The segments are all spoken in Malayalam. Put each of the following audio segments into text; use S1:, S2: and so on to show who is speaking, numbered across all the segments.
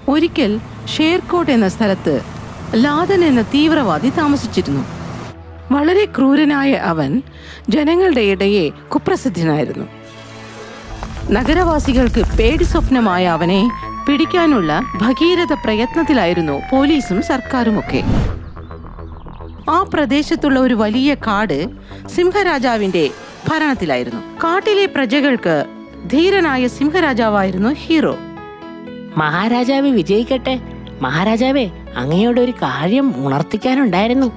S1: ഒരിക്കൽ ഷേർകോട്ട് എന്ന സ്ഥലത്ത് ലാദൻ എന്ന തീവ്രവാദി താമസിച്ചിരുന്നു വളരെ ക്രൂരനായ അവൻ ജനങ്ങളുടെ ഇടയെ കുപ്രസിദ്ധനായിരുന്നു നഗരവാസികൾക്ക് പേടി സ്വപ്നമായ അവനെ പിടിക്കാനുള്ള ഭഗീരഥ പ്രയത്നത്തിലായിരുന്നു പോലീസും സർക്കാരുമൊക്കെ ആ പ്രദേശത്തുള്ള ഒരു വലിയ കാട് സിംഹരാജാവിന്റെ ഭരണത്തിലായിരുന്നു കാട്ടിലെ പ്രജകൾക്ക് ധീരനായ സിംഹരാജാവായിരുന്നു ഹീറോ
S2: മഹാരാജാവ് വിജയിക്കട്ടെ മഹാരാജാവേ അങ്ങയോട് ഒരു കാര്യം ഉണർത്തിക്കാനുണ്ടായിരുന്നു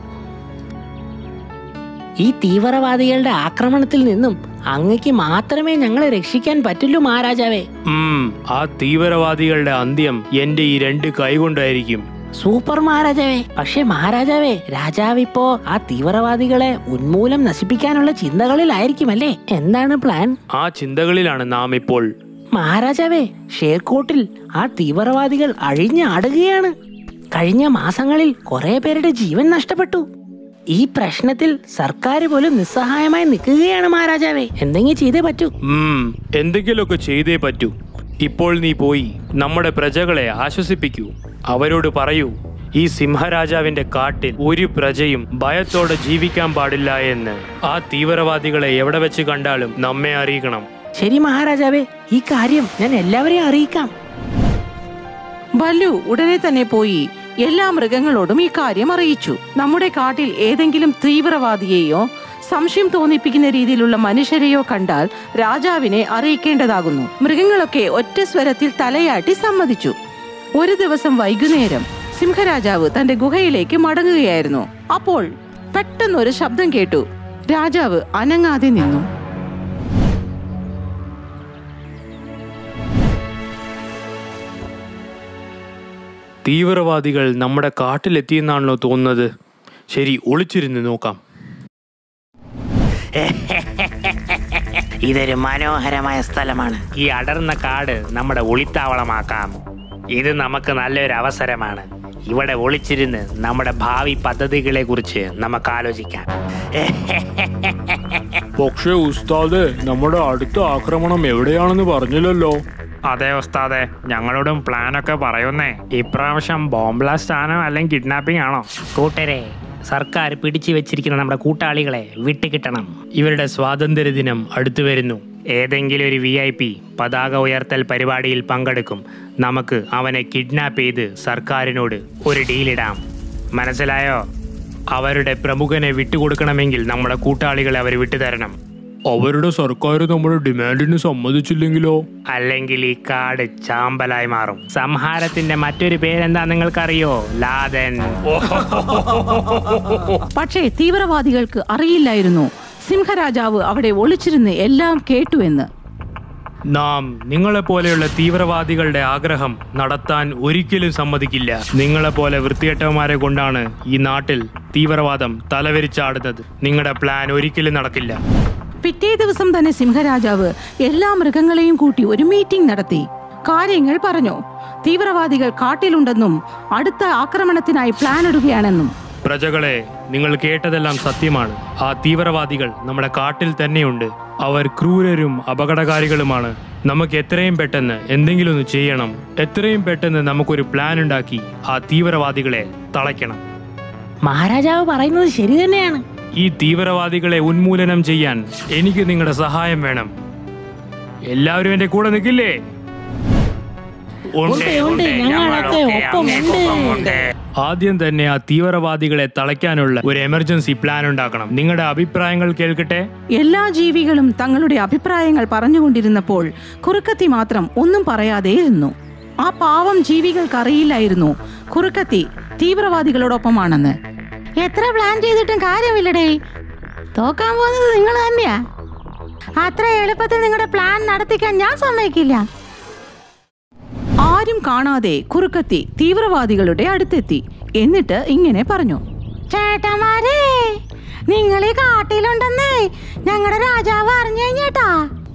S2: ഈ തീവ്രവാദികളുടെ ആക്രമണത്തിൽ നിന്നും അങ്ങക്ക് മാത്രമേ ഞങ്ങളെ രക്ഷിക്കാൻ പറ്റുള്ളൂ മഹാരാജാവേ
S3: ഉം, ആ തീവ്രവാദികളുടെ അന്ത്യം എന്റെ ഈ രണ്ട് കൈകൊണ്ടായിരിക്കും
S2: സൂപ്പർ മഹാരാജാവേ പക്ഷേ മഹാരാജാവേ രാജാവ് ഇപ്പോ ആ തീവ്രവാദികളെ ഉന്മൂലം നശിപ്പിക്കാനുള്ള ചിന്തകളിലായിരിക്കുമല്ലേ എന്താണ് പ്ലാൻ
S3: ആ ചിന്തകളിലാണ് നാം ഇപ്പോൾ
S2: മഹാരാജാവേ ഷേർകോട്ടിൽ ആ തീവ്രവാദികൾ അഴിഞ്ഞാടുകയാണ് കഴിഞ്ഞ മാസങ്ങളിൽ കുറെ പേരുടെ ജീവൻ നഷ്ടപ്പെട്ടു ഈ പ്രശ്നത്തിൽ സർക്കാർ പോലും നിസ്സഹായമായി നിൽക്കുകയാണ് മഹാരാജാവേ എന്തെങ്കിലും ചെയ്തേ പറ്റൂ
S3: ഉം, എന്തെങ്കിലുമൊക്കെ ചെയ്തേ പറ്റൂ ഇപ്പോൾ നീ പോയി നമ്മുടെ പ്രജകളെ ആശ്വസിപ്പിക്കൂ അവരോട് പറയൂ ഈ സിംഹരാജാവിന്റെ കാട്ടിൽ ഒരു പ്രജയും ഭയത്തോടെ ജീവിക്കാൻ പാടില്ല എന്ന് ആ തീവ്രവാദികളെ എവിടെ വെച്ച് കണ്ടാലും നമ്മെ അറിയിക്കണം
S2: ശരി മഹാരാജാവേ ഈ കാര്യം ഞാൻ എല്ലാവരെയും അറിയിക്കാം
S1: ബല്ലു ഉടനെ തന്നെ പോയി എല്ലാ മൃഗങ്ങളോടും ഈ കാര്യം അറിയിച്ചു നമ്മുടെ കാട്ടിൽ ഏതെങ്കിലും തീവ്രവാദിയെയോ സംശയം തോന്നിപ്പിക്കുന്ന രീതിയിലുള്ള മനുഷ്യരെയോ കണ്ടാൽ രാജാവിനെ അറിയിക്കേണ്ടതാകുന്നു മൃഗങ്ങളൊക്കെ ഒറ്റ സ്വരത്തിൽ തലയാട്ടി സമ്മതിച്ചു ഒരു ദിവസം വൈകുന്നേരം സിംഹരാജാവ് തന്റെ ഗുഹയിലേക്ക് മടങ്ങുകയായിരുന്നു അപ്പോൾ പെട്ടെന്നൊരു ശബ്ദം കേട്ടു രാജാവ് അനങ്ങാതെ നിന്നു
S3: തീവ്രവാദികൾ നമ്മുടെ കാട്ടിലെത്തിയെന്നാണല്ലോ തോന്നുന്നത് ശരി ഒളിച്ചിരുന്ന് നോക്കാം
S2: ഇതൊരു മനോഹരമായ സ്ഥലമാണ്
S4: ഈ അടർന്ന കാട് നമ്മുടെ ഒളിത്താവളമാക്കാം ഇത് നമുക്ക് നല്ലൊരു അവസരമാണ് ഇവിടെ ഒളിച്ചിരുന്ന് നമ്മുടെ ഭാവി പദ്ധതികളെ കുറിച്ച് നമുക്ക് ആലോചിക്കാം
S3: പക്ഷേ ഉസ്താദ് നമ്മുടെ അടുത്ത ആക്രമണം എവിടെയാണെന്ന് പറഞ്ഞില്ലല്ലോ
S4: അതെ ഉസ്താദെ ഞങ്ങളോടും പ്ലാനൊക്കെ പറയുന്നേ ഇപ്രാവശ്യം ബോംബ് ബ്ലാസ്റ്റ് ആണോ അല്ലെങ്കിൽ കിഡ്നാപ്പിംഗ് ആണോ കൂട്ടരെ സർക്കാർ പിടിച്ചു വെച്ചിരിക്കുന്ന നമ്മുടെ കൂട്ടാളികളെ വിട്ടുകിട്ടണം
S3: ഇവരുടെ സ്വാതന്ത്ര്യ ദിനം അടുത്തു വരുന്നു
S4: ഏതെങ്കിലും ഒരു വി ഐ പി പതാക ഉയർത്തൽ പരിപാടിയിൽ പങ്കെടുക്കും നമുക്ക് അവനെ കിഡ്നാപ്പ് ചെയ്ത് സർക്കാരിനോട് ഒരു ഡീലിടാം മനസ്സിലായോ
S3: അവരുടെ പ്രമുഖനെ വിട്ടുകൊടുക്കണമെങ്കിൽ നമ്മുടെ കൂട്ടാളികളെ അവർ വിട്ടുതരണം അവരുടെ സർക്കാർ നമ്മുടെ ഡിമാൻഡിന് സമ്മതിച്ചില്ലെങ്കിലോ
S4: അല്ലെങ്കിൽ ഈ കാട് ചാമ്പലായി മാറും സംഹാരത്തിന്റെ മറ്റൊരു പേരെന്താ നിങ്ങൾക്കറിയോ ലാദൻ
S1: പക്ഷേ തീവ്രവാദികൾക്ക് അറിയില്ലായിരുന്നു സിംഹരാജാവ് അവിടെ ഒളിച്ചിരുന്ന് എല്ലാം കേട്ടു എന്ന്
S3: നാം നിങ്ങളെപ്പോലെയുള്ള തീവ്രവാദികളുടെ ആഗ്രഹം നടത്താൻ ഒരിക്കലും സമ്മതിക്കില്ല നിങ്ങളെപ്പോലെ വൃത്തികെട്ടവന്മാരെ കൊണ്ടാണ് ഈ നാട്ടിൽ തീവ്രവാദം തലവരിച്ചാടുന്നത് നിങ്ങളുടെ പ്ലാൻ ഒരിക്കലും നടക്കില്ല
S1: പിറ്റേ ദിവസം തന്നെ സിംഹരാജാവ് എല്ലാ മൃഗങ്ങളെയും കൂട്ടി ഒരു മീറ്റിംഗ് നടത്തി കാര്യങ്ങൾ പറഞ്ഞു തീവ്രവാദികൾ കാട്ടിലുണ്ടെന്നും അടുത്ത ആക്രമണത്തിനായി പ്ലാൻ ഇടുകയാണെന്നും
S3: പ്രജകളെ നിങ്ങൾ കേട്ടതെല്ലാം സത്യമാണ് ആ തീവ്രവാദികൾ നമ്മുടെ കാട്ടിൽ തന്നെയുണ്ട് അവർ ക്രൂരരും അപകടകാരികളുമാണ് നമുക്ക് എത്രയും പെട്ടെന്ന് എന്തെങ്കിലും ഒന്ന് ചെയ്യണം എത്രയും പെട്ടെന്ന് നമുക്കൊരു പ്ലാൻ ഉണ്ടാക്കി ആ തീവ്രവാദികളെ തളയ്ക്കണം
S2: മഹാരാജാവ് പറയുന്നത് ശരി തന്നെയാണ്
S3: ഈ തീവ്രവാദികളെ ഉന്മൂലനം ചെയ്യാൻ എനിക്ക് നിങ്ങളുടെ സഹായം വേണം എല്ലാവരും എന്റെ കൂടെ നിൽക്കില്ലേ
S2: ഉണ്ട്, ഉണ്ട്, ഞങ്ങളൊക്കെ ഒപ്പമുണ്ട്.
S3: ആദ്യം തന്നെ ആ തീവ്രവാദികളെ തളയ്ക്കാനുള്ള ഒരു എമർജൻസി പ്ലാൻ ഉണ്ടാക്കണം നിങ്ങളുടെ അഭിപ്രായങ്ങൾ കേൾക്കട്ടെ
S1: എല്ലാ ജീവികളും തങ്ങളുടെ അഭിപ്രായങ്ങൾ പറഞ്ഞുകൊണ്ടിരുന്നപ്പോൾ കുറുക്കത്തി മാത്രം ഒന്നും പറയാതെ ഇരുന്നു ആ പാവം ജീവികൾക്ക് അറിയില്ലായിരുന്നു കുറുക്കത്തി തീവ്രവാദികളോടൊപ്പമാണെന്ന് എത്ര പ്ലാൻ ചെയ്തിട്ടും കാര്യമില്ലടേ തോക്കാൻ പോകുന്നത് നിങ്ങൾ തന്നെയാ അത്ര എളുപ്പത്തിൽ നിങ്ങളുടെ പ്ലാൻ നടത്തിക്കാൻ ഞാൻ സമ്മതിക്കില്ല ആരും കാണാതെ കുറുക്കത്തി തീവ്രവാദികളുടെ അടുത്തെത്തി എന്നിട്ട് ഇങ്ങനെ പറഞ്ഞു ചേട്ടന്മാരെ നിങ്ങൾ ഈ കാട്ടിലുണ്ടെന്നേ ഞങ്ങളുടെ രാജാവ് അറിഞ്ഞു കഴിഞ്ഞേട്ടാ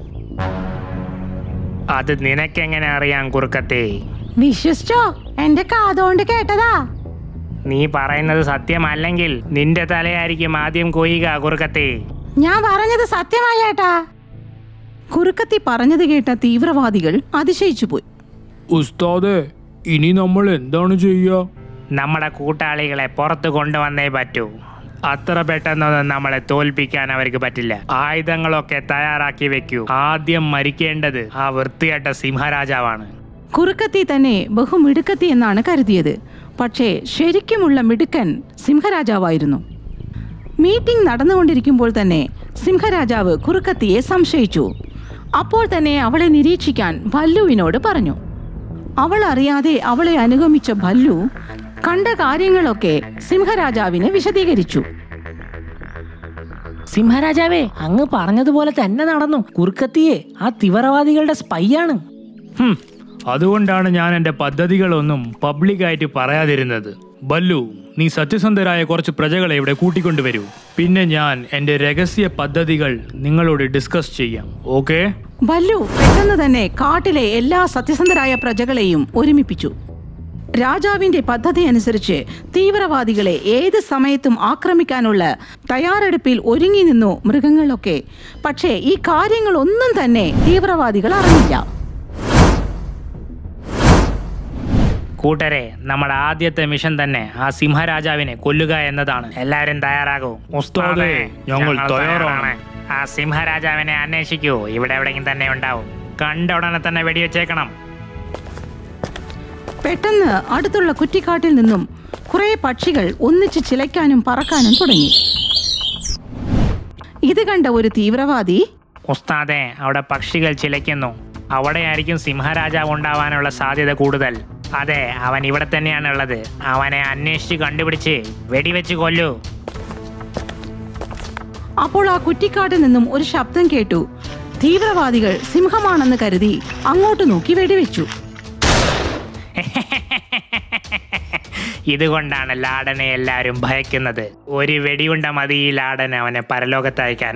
S4: അത് നിനക്കെങ്ങനെ അറിയാം കുറുക്കത്തെ
S1: വിശ്വസിച്ചോ എന്റെ കാതോണ്ട് കേട്ടതാ
S4: നീ പറയുന്നത് സത്യമല്ലെങ്കിൽ നിന്റെ തലയായിരിക്കും ആദ്യം കൊയ്യുക കുറുക്കത്തെ
S1: ഞാൻ പറഞ്ഞത് സത്യമായി ചേട്ടാ കുറുക്കത്തി പറഞ്ഞത് കേട്ട തീവ്രവാദികൾ അതിശയിച്ചു പോയി
S3: ഉസ്താദ് ഇനി നമ്മൾ എന്താണ് ചെയ്യുക
S4: നമ്മുടെ കൂട്ടാളികളെ പുറത്ത് കൊണ്ടുവന്നേ പറ്റൂ അത്ര പെട്ടെന്നൊന്നും നമ്മളെ തോൽപ്പിക്കാൻ അവർക്ക് പറ്റില്ല ആയുധങ്ങളൊക്കെ തയ്യാറാക്കി വെക്കൂ ആദ്യം മരിക്കേണ്ടത് ആ വൃത്തികെട്ട സിംഹരാജാവാണ്
S1: കുറുക്കത്തി തന്നെ ബഹുമിടുക്കത്തി എന്നാണ് കരുതിയത് പക്ഷേ ശരിക്കുമുള്ള മിടുക്കൻ സിംഹരാജാവായിരുന്നു മീറ്റിംഗ് നടന്നുകൊണ്ടിരിക്കുമ്പോൾ തന്നെ സിംഹരാജാവ് കുറുക്കത്തിയെ സംശയിച്ചു അപ്പോൾ തന്നെ അവളെ നിരീക്ഷിക്കാൻ ഭല്ലുവിനോട് പറഞ്ഞു അവൾ അറിയാതെ അവളെ അനുഗമിച്ച ഭല്ലു കണ്ട കാര്യങ്ങളൊക്കെ സിംഹരാജാവിനെ വിശദീകരിച്ചു
S2: സിംഹരാജാവേ അങ്ങ് പറഞ്ഞതുപോലെ തന്നെ നടന്നു കുറുക്കത്തിയെ ആ തീവ്രവാദികളുടെ സ്പൈയാണ്
S3: ഹും, അതുകൊണ്ടാണ് ഞാൻ എൻ്റെ പദ്ധതികളൊന്നും പബ്ലിക്കായിട്ട് പറയാതിരുന്നത് ബല്ലു നീ സത്യസന്ധരായ കുറച്ച് പ്രജകളെ ഇവിടെ കൂട്ടിക്കൊണ്ടുവരൂ പിന്നെ ഞാൻ എൻ്റെ രഹസ്യ പദ്ധതികൾ നിങ്ങളോട് ഡിസ്കസ് ചെയ്യാം ഓക്കേ
S1: ഭല്ലു പെട്ടെന്ന് തന്നെ കാട്ടിലെ എല്ലാ സത്യസന്ധരായ പ്രജകളെയും ഒരുമിപ്പിച്ചു രാജാവിന്റെ പദ്ധതി അനുസരിച്ച് തീവ്രവാദികളെ ഏത് സമയത്തും ആക്രമിക്കാനുള്ള തയ്യാറെടുപ്പിൽ ഒരുങ്ങി നിന്നു മൃഗങ്ങളൊക്കെ പക്ഷേ ഈ കാര്യങ്ങളൊന്നും തന്നെ തീവ്രവാദികൾ അറിഞ്ഞില്ല
S4: കൂട്ടരെ നമ്മുടെ ആദ്യത്തെ മിഷൻ തന്നെ ആ സിംഹരാജാവിനെ കൊല്ലുക എന്നതാണ് എല്ലാവരും തയ്യാറാകൂ
S3: ഉസ്താദേ, ഞങ്ങൾ തയ്യാറാണ്.
S4: ആ സിംഹരാജാവിനെ അന്വേഷിക്കൂ ഇവിടെ എവിടെയെങ്കിലും തന്നെ ഉണ്ടാവും കണ്ട ഉടനെ തന്നെ വെടിവെച്ചേക്കണം
S1: പെട്ടെന്ന് അടുത്തുള്ള കുറ്റിക്കാട്ടിൽ നിന്നും കുറെ പക്ഷികൾ ഒന്നിച്ച് ചിലയ്ക്കാനും പറക്കാനും തുടങ്ങി ഇത് കണ്ട ഒരു തീവ്രവാദി
S4: ഉസ്താദെ അവിടെ പക്ഷികൾ ചിലയ്ക്കുന്നു അവിടെയായിരിക്കും സിംഹരാജാവ് ഉണ്ടാവാനുള്ള സാധ്യത കൂടുതൽ അതെ അവൻ ഇവിടെ തന്നെയാണ് ഉള്ളത് അവനെ അന്വേഷിച്ച് കണ്ടുപിടിച്ച് വെടിവെച്ച് കൊല്ലൂ
S1: അപ്പോൾ ആ കുറ്റിക്കാട്ടിൽ നിന്നും ഒരു ശബ്ദം കേട്ടു തീവ്രവാദികൾ സിംഹമാണെന്ന് കരുതി അങ്ങോട്ട് നോക്കി വെടിവെച്ചു
S4: ഇതുകൊണ്ടാണ് ലാടനെ എല്ലാവരും ഭയക്കുന്നത് ഒരു വെടിയുണ്ട മതി ഈ ലാടൻ അവനെ പരലോകത്തയക്കാൻ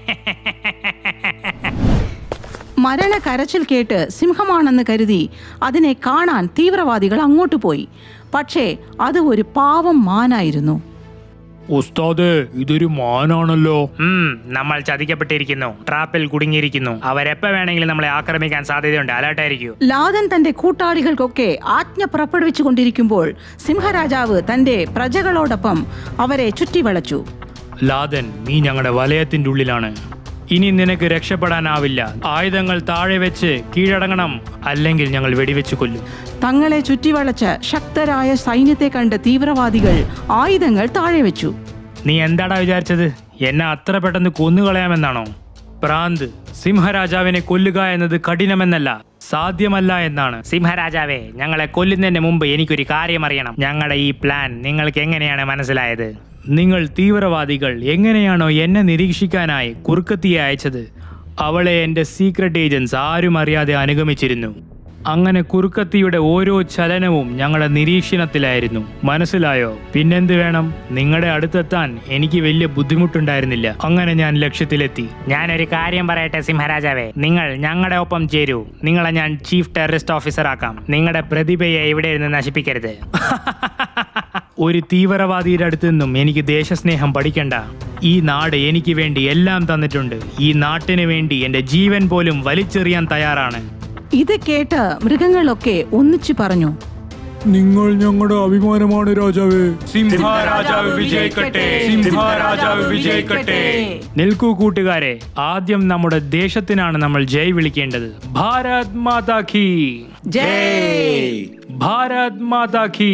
S1: മരണ കരച്ചിൽ കേട്ട് സിംഹമാണെന്ന് കരുതി അതിനെ കാണാൻ തീവ്രവാദികൾ അങ്ങോട്ട് പോയി പക്ഷേ അത് ഒരു പാവം മാനായിരുന്നു
S3: ഉസ്താദ് ഇതൊരു മാനാണല്ലോ
S4: ഉം, നമ്മൾ ചതിക്കപ്പെട്ടിരിക്കുന്നു ട്രാപ്പിൽ കുടുങ്ങിയിരിക്കുന്നു അവരെപ്പ വേണമെങ്കിലും നമ്മളെ ആക്രമിക്കാൻ സാധ്യതയുണ്ട് അലേർട്ടായിരിക്കൂ
S1: ലാദൻ തന്റെ കൂട്ടാളികൾക്കൊക്കെ ആജ്ഞ പുറപ്പെടുവിച്ചു കൊണ്ടിരിക്കുമ്പോൾ സിംഹരാജാവ് തന്റെ പ്രജകളോടൊപ്പം അവരെ ചുറ്റിവളച്ചു
S3: ലാദൻ നീ ഞങ്ങളുടെ വലയത്തിന്റെ ഉള്ളിലാണ് ഇനി നിനക്ക് രക്ഷപ്പെടാനാവില്ല ആയുധങ്ങൾ താഴെ വെച്ച് കീഴടങ്ങണം അല്ലെങ്കിൽ ഞങ്ങൾ വെടിവെച്ച് കൊല്ലും
S1: തങ്ങളെ ചുറ്റിവളച്ച ശക്തരായ സൈന്യത്തെ കണ്ട തീവ്രവാദികൾ ആയുധങ്ങൾ താഴെ വെച്ചു
S3: നീ എന്താടാ വിചാരിച്ചത് എന്നെ അത്ര പെട്ടെന്ന് കൊന്നുകളയാമെന്നാണോ പ്രാന്ത് സിംഹരാജാവിനെ കൊല്ലുക എന്നത് കഠിനമെന്നല്ല സാധ്യമല്ല എന്നാണ്
S4: സിംഹരാജാവേ ഞങ്ങളെ കൊല്ലുന്നതിന് മുമ്പ് എനിക്കൊരു കാര്യം അറിയണം ഞങ്ങളുടെ ഈ പ്ലാൻ നിങ്ങൾക്ക് എങ്ങനെയാണ് മനസ്സിലായത്
S3: നിങ്ങൾ തീവ്രവാദികൾ എങ്ങനെയാണോ എന്നെ നിരീക്ഷിക്കാനായി കുറുക്കത്തിയെ അയച്ചത് അവളെ എൻ്റെ സീക്രട്ട് ഏജൻസ് ആരും അറിയാതെ അനുഗമിച്ചിരുന്നു അങ്ങനെ കുറുക്കത്തിയുടെ ഓരോ ചലനവും ഞങ്ങളുടെ നിരീക്ഷണത്തിലായിരുന്നു മനസ്സിലായോ പിന്നെന്ത് വേണം നിങ്ങളുടെ അടുത്തെത്താൻ എനിക്ക് വലിയ ബുദ്ധിമുട്ടുണ്ടായിരുന്നില്ല അങ്ങനെ ഞാൻ ലക്ഷ്യത്തിലെത്തി
S4: ഞാനൊരു കാര്യം പറയട്ടെ സിംഹരാജാവേ നിങ്ങൾ ഞങ്ങളുടെ ഒപ്പം ചേരൂ നിങ്ങളെ ഞാൻ ചീഫ് ടെററിസ്റ്റ് ഓഫീസർ ആക്കാം നിങ്ങളുടെ പ്രതിഭയെ ഇവിടെ ഇരുന്ന് നശിപ്പിക്കരുത്
S3: ഒരു തീവ്രവാദിയുടെ അടുത്ത് നിന്നും എനിക്ക് ദേശസ്നേഹം പഠിക്കണ്ട ഈ നാട് എനിക്ക് വേണ്ടി എല്ലാം തന്നിട്ടുണ്ട് ഈ നാട്ടിന് വേണ്ടി എൻ്റെ ജീവൻ പോലും വലിച്ചെറിയാൻ തയ്യാറാണ്
S1: ഇത് കേട്ട് മൃഗങ്ങളൊക്കെ ഒന്നിച്ചു പറഞ്ഞു
S5: നിങ്ങൾ ഞങ്ങളുടെ അഭിമാനമാണ് രാജാവേ
S3: സിംഹരാജാവ് വിജയിക്കട്ടെ സിംഹരാജാവ് വിജയിക്കട്ടെ നിൽക്കൂ കൂട്ടുകാരെ ആദ്യം നമ്മുടെ ദേശത്തിനാണ് നമ്മൾ ജയ് വിളിക്കേണ്ടത് ഭാരത് മാതാ കി
S1: ജയ്
S3: ഭാരത് മാതാ കി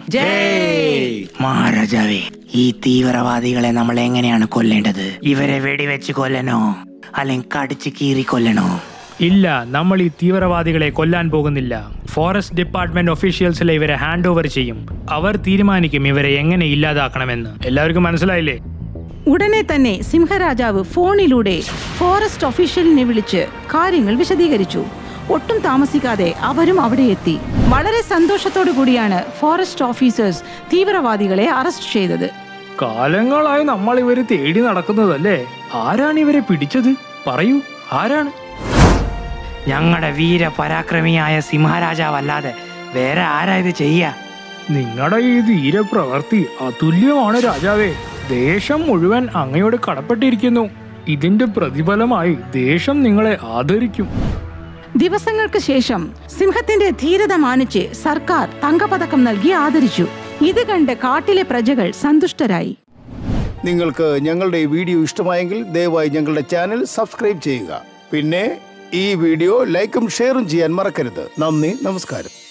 S1: ജയ്
S2: മഹാരാജാവേ ഈ തീവ്രവാദികളെ നമ്മൾ എങ്ങനെയാണ് കൊല്ലേണ്ടത് ഇവരെ വെടിവെച്ച് കൊല്ലണോ അല്ലെങ്കിൽ കടിച്ച് കീറി കൊല്ലണോ
S3: ഇല്ല നമ്മൾ ഈ തീവ്രവാദികളെ കൊല്ലാൻ പോകുന്നില്ല ഫോറസ്റ്റ് ഡിപ്പാർട്ട്മെന്റ് ഒഫീഷ്യൽസിലെ ഇവരെ ഹാൻഡ് ഓവർ ചെയ്യും അവർ തീരുമാനിക്കും ഇവരെ എങ്ങനെ ഇല്ലാതാക്കണമെന്ന് എല്ലാവർക്കും മനസ്സിലായില്ലേ
S1: ഉടനെ തന്നെ സിംഹരാജാവ് ഫോണിലൂടെ ഫോറസ്റ്റ് ഒഫീഷ്യലിനെ വിളിച്ച് കാര്യങ്ങൾ വിശദീകരിച്ചു ഒട്ടും താമസിക്കാതെ അവരും അവിടെ എത്തി വളരെ സന്തോഷത്തോടു കൂടിയാണ് ഫോറസ്റ്റ് ഓഫീസേഴ്സ് തീവ്രവാദികളെ അറസ്റ്റ് ചെയ്തത്
S3: കാലങ്ങളായി നമ്മൾ ഇവരെ തേടി നടക്കുന്നതല്ലേ ആരാണ് ഇവരെ പിടിച്ചത് പറയൂ ആരാണ്
S2: ഞങ്ങളുടെ വീരപരാക്രമിയായ സിംഹരാജാവല്ലാതെ വേറെ ആരാ ഇത് ചെയ്യാ
S3: നിങ്ങളുടെ ഈ ധീരപ്രവൃത്തി അതുല്യമാണ് രാജാവേ ദേശം മുഴുവൻ അങ്ങയോട് കടപ്പെട്ടിരിക്കുന്നു ഇതിന്റെ പ്രതിഫലമായി ദേശം നിങ്ങളെ ആദരിക്കും
S1: ദിവസങ്ങൾക്ക് ശേഷം സിംഹത്തിന്റെ ധീരത മാനിച്ച് സർക്കാർ തങ്കപതക്കം നൽകി ആദരിച്ചു ഇത് കണ്ട് കാട്ടിലെ പ്രജകൾ സന്തുഷ്ടരായി
S6: നിങ്ങൾക്ക് ഞങ്ങളുടെ ഈ വീഡിയോ ഇഷ്ടമായെങ്കിൽ ദയവായി ഞങ്ങളുടെ ചാനൽ സബ്സ്ക്രൈബ് ചെയ്യുക പിന്നെ ഈ വീഡിയോ ലൈക്കും ഷെയറും ചെയ്യാൻ മറക്കരുത് നന്ദി നമസ്കാരം